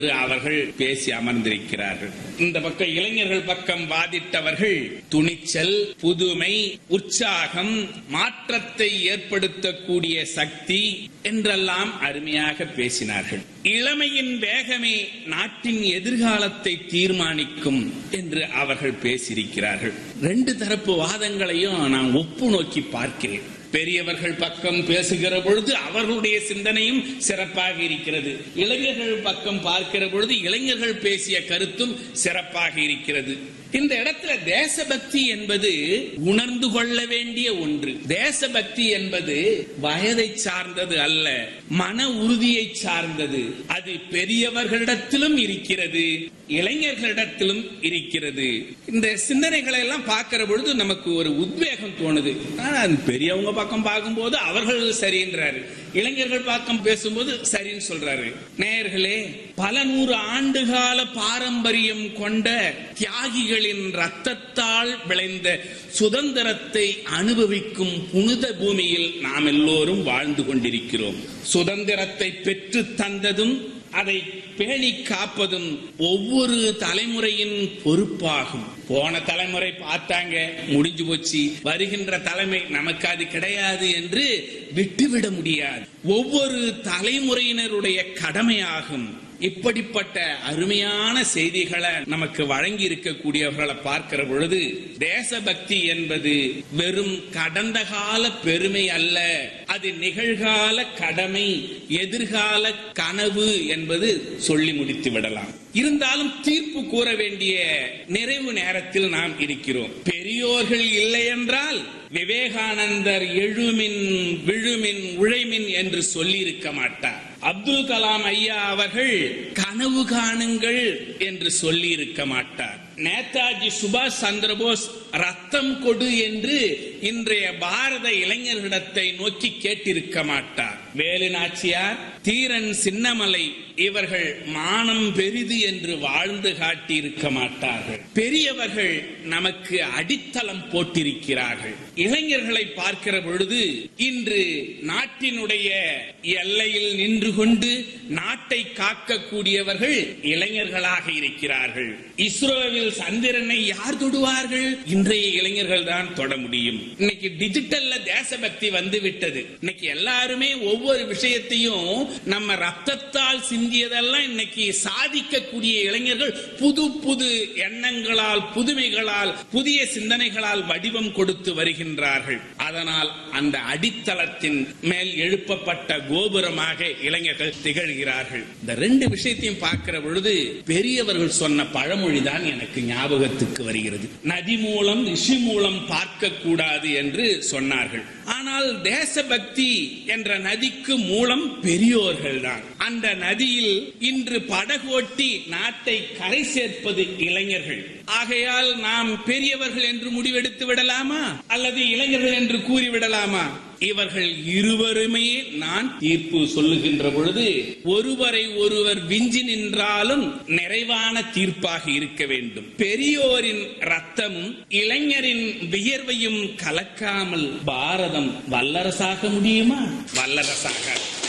அவர்கள் பேசி அமர்ந்திருக்கிறார்கள் இந்த பக்கம் இளைஞர்கள் பக்கம் வாதிட்டவர்கள் துணிச்சல் புதுமை உற்சாகம் மாற்றத்தை ஏற்படுத்தக்கூடிய சக்தி என்றெல்லாம் அருமையாக பேசினார்கள் இளமையின் வேகமே நாட்டின் எதிர்காலத்தை தீர்மானிக்கும் என்று அவர்கள் பேசியிருக்கிறார்கள் ரெண்டு தரப்பு வாதங்களையும் நான் ஒப்பு நோக்கி பார்க்கிறேன் பெரியவர்கள் பக்கம் பேசுகிற பொழுது அவர்களுடைய சிந்தனையும் சிறப்பாக இருக்கிறது இளைஞர்கள் பக்கம் பார்க்கிற பொழுது இளைஞர்கள் பேசிய கருத்தும் சிறப்பாக இருக்கிறது இந்த இடத்துல தேசபக்தி என்பது உணர்ந்து கொள்ள வேண்டிய ஒன்று தேசபக்தி என்பது வயதை சார்ந்தது அல்ல மன உறுதியை சார்ந்தது அது பெரியவர்களிடத்திலும் இருக்கிறது இளைஞர்களிடத்திலும் இருக்கிறது இந்த சிந்தனைகளை எல்லாம் பார்க்கிற பொழுது நமக்கு ஒரு உத்வேகம் தோணுது ஆனா, அது பெரியவங்க பக்கம் பார்க்கும்போது அவர்கள் சரின்றாரு இளைஞர்கள் பக்கம் பேசும்போது சரின்னு சொல்றாரு நேயர்களே பல நூறு ஆண்டுகால பாரம்பரியம் கொண்ட தியாகிகளின் ரத்தத்தால் விளைந்த சுதந்திரத்தை அனுபவிக்கும் புனித பூமியில் நாம் எல்லோரும் வாழ்ந்து கொண்டிருக்கிறோம் சுதந்திரத்தை பெற்று தந்ததும் அதை பேணி காப்பதும் ஒவ்வொரு தலைமுறையின் பொறுப்பாகும் போன தலைமுறை பார்த்தாங்க முடிஞ்சு போச்சு வருகின்ற தலைமை நமக்கு அது கிடையாது என்று விட்டுவிட முடியாது ஒவ்வொரு தலைமுறையினருடைய கடமையாகும் இப்படிப்பட்ட அருமையான செய்திகளை நமக்கு வழங்கி இருக்கக்கூடியவர்களை பார்க்கிற பொழுது தேசபக்தி என்பது வெறும் கடந்த கால பெருமை அல்ல அது நிகழ்கால கடமை எதிர்கால கனவு என்பது சொல்லி முடித்து விடலாம் இருந்தாலும் தீர்ப்பு கூற வேண்டிய நிறைவு நேரத்தில் நாம் இருக்கிறோம் பெரியோர்கள் இல்லை என்றால் விவேகானந்தர் எழுமின் விழுமின் உழைமின் என்று சொல்லியிருக்க மாட்டார் அப்துல் கலாம் ஐயா அவர்கள் கனவு காணுங்கள் என்று சொல்லி இருக்க மாட்டார் நேதாஜி சுபாஷ் சந்திரபோஸ் ரத்தம் கொடு என்று இன்றைய பாரத இளைஞர்களிடத்தை நோக்கி கேட்டிருக்க மாட்டார் வேலு நாச்சியார் தீரன் சின்னமலை இவர்கள் மானம் பெரிது என்று வாழ்ந்து காட்டியிருக்க மாட்டார்கள் பெரியவர்கள் நமக்கு அடித்தளம் போட்டிருக்கிறார்கள் இளைஞர்களை பார்க்கிற பொழுது இன்று நாட்டினுடைய எல்லையில் நின்று கொண்டு நாட்டை காக்கக்கூடியவர்கள் இளைஞர்களாக இருக்கிறார்கள் இஸ்ரோவில் சந்திரனை யார் தொடுவார்கள் இன்றைய இளைஞர்கள் தான் தொட முடியும் இன்னைக்கு டிஜிட்டல்ல தேசபக்தி வந்து விட்டது இன்னைக்கு எல்லாருமே ஒவ்வொரு விஷயத்தையும் நம்ம ரத்தத்தால் சிந்தியதெல்லாம் இன்னைக்கு சாதிக்கக்கூடிய இளைஞர்கள் புது புது எண்ணங்களால் புதுமைகளால் புதிய சிந்தனைகளால் வடிவம் கொடுத்து வருகின்றார்கள் அதனால் அந்த அடித்தளத்தின் மேல் எழுப்பப்பட்ட கோபுரமாக இளைஞர்கள் திகழ்கிறார்கள் இந்த ரெண்டு விஷயத்தையும் பார்க்கிற பொழுது பெரியவர்கள் சொன்ன பழமொழிதான் எனக்கு ஞாபகத்துக்கு வருகிறது நதி மூலம் ரிஷி மூலம் பார்க்க கூடாது என்று சொன்னார்கள் ஆனால் தேசபக்தி என்ற நதிக்கு மூலம் பெரியோர்கள் தான் அந்த நதியில் இன்று படகோட்டி நாட்டை கரை சேர்ப்பது இளைஞர்கள் ஆகையால் நாம் பெரியவர்கள் என்று முடிவெடுத்து விடலாமா அல்லது இளைஞர்கள் என்று கூறிவிடலாமா இவர்கள் இருவருமே நான் தீர்ப்பு சொல்லுகின்ற பொழுது ஒருவரை ஒருவர் விஞ்சி நின்றாலும் நிறைவான தீர்ப்பாக இருக்க வேண்டும் பெரியோரின் ரத்தமும் இளைஞரின் வியர்வையும் கலக்காமல் பாரதம் வல்லரசாக முடியுமா வல்லரசாக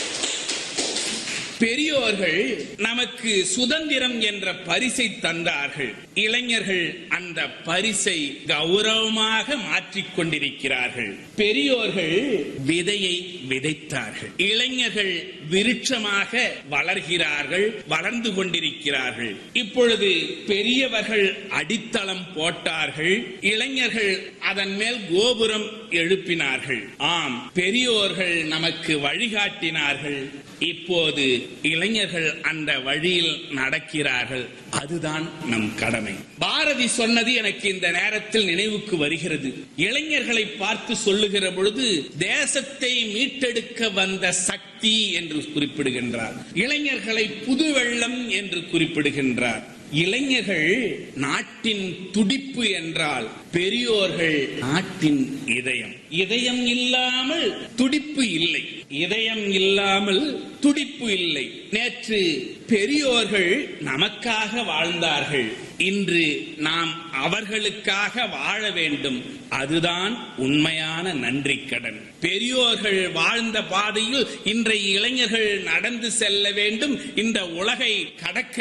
பெரியோர்கள் நமக்கு சுதந்திரம் என்ற பரிசை தந்தார்கள் இளைஞர்கள் அந்த பரிசை கௌரவமாக மாற்றிக் கொண்டிருக்கிறார்கள் பெரியோர்கள் விதையை விதைத்தார்கள் இளைஞர்கள் விருட்சமாக வளர்கிறார்கள் வளர்ந்து கொண்டிருக்கிறார்கள் இப்பொழுது பெரியவர்கள் அடித்தளம் போட்டார்கள் இளைஞர்கள் அதன் மேல் கோபுரம் எழுப்பினார்கள் ஆம் பெரியோர்கள் நமக்கு வழிகாட்டினார்கள் இப்போது இளைஞர்கள் அந்த வழியில் நடக்கிறார்கள் அதுதான் நம் கடமை பாரதி சொன்னது எனக்கு இந்த நேரத்தில் நினைவுக்கு வருகிறது இளைஞர்களை பார்த்து சொல்லுகிற பொழுது தேசத்தை மீட்டெடுக்க வந்த சக்தி என்று குறிப்பிடுகின்றார் இளைஞர்களை புது வெள்ளம் என்று குறிப்பிடுகின்றார் இளைஞர்கள் நாட்டின் துடிப்பு என்றால் பெரியோர்கள் நாட்டின் இதயம் இதயம் இல்லாமல் துடிப்பு இல்லை இதயம் இல்லாமல் துடிப்பு இல்லை நேற்று பெரியோர்கள் நமக்காக வாழ்ந்தார்கள் இன்று நாம் அவர்களுக்காக வாழ வேண்டும் அதுதான் உண்மையான நன்றி கடன் பெரியோர்கள் வாழ்ந்த பாதையில் இன்றைய இளைஞர்கள் நடந்து செல்ல வேண்டும் இந்த உலகை கடக்க